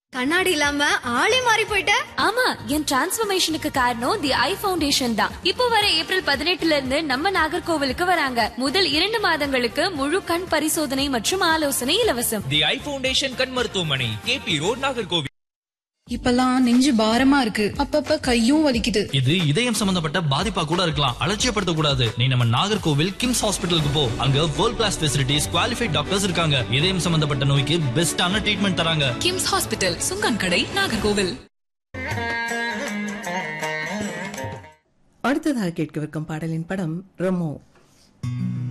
கண்ணாடி இல்லாம ஆளே மாறி போயிட்ட ஆமா என் டிரான்ஸ்ஃபர்மேஷனுக்கு காரணம் தி ஐ ஃபவுண்டேஷன் தான் இப்போ வர ஏப்ரல் பதினெட்டுல இருந்து நம்ம நாகர்கோவிலுக்கு வராங்க முதல் இரண்டு மாதங்களுக்கு முழு கண் பரிசோதனை மற்றும் ஆலோசனை இலவசம் தி ஐ ஃபவுண்டேஷன் கண் மருத்துவமனை கேபி ரோட் நாகர்கோவில் இப்பெல்லாம் நெஞ்சு பாரமா இருக்கு அப்பப்ப கையும் வலிக்குது இது இதயம் சம்பந்தப்பட்ட பாதிப்பா கூட இருக்கலாம் அலட்சியப்படுத்த கூடாது நீ நம்ம நாகர்கோவில் கிம்ஸ் ஹாஸ்பிட்டலுக்கு போ அங்க world class facilities qualified doctors இருக்காங்க இதயம் சம்பந்தப்பட்ட நோய்க்கு பெஸ்டான ட்ரீட்மெண்ட் தராங்க கிம்ஸ் ஹாஸ்பிட்டல் சுங்கான் கடை நாகர்கோவில் அடுத்ததாக கேட்கவிருக்கும் பாடலின் படம் ரெமோ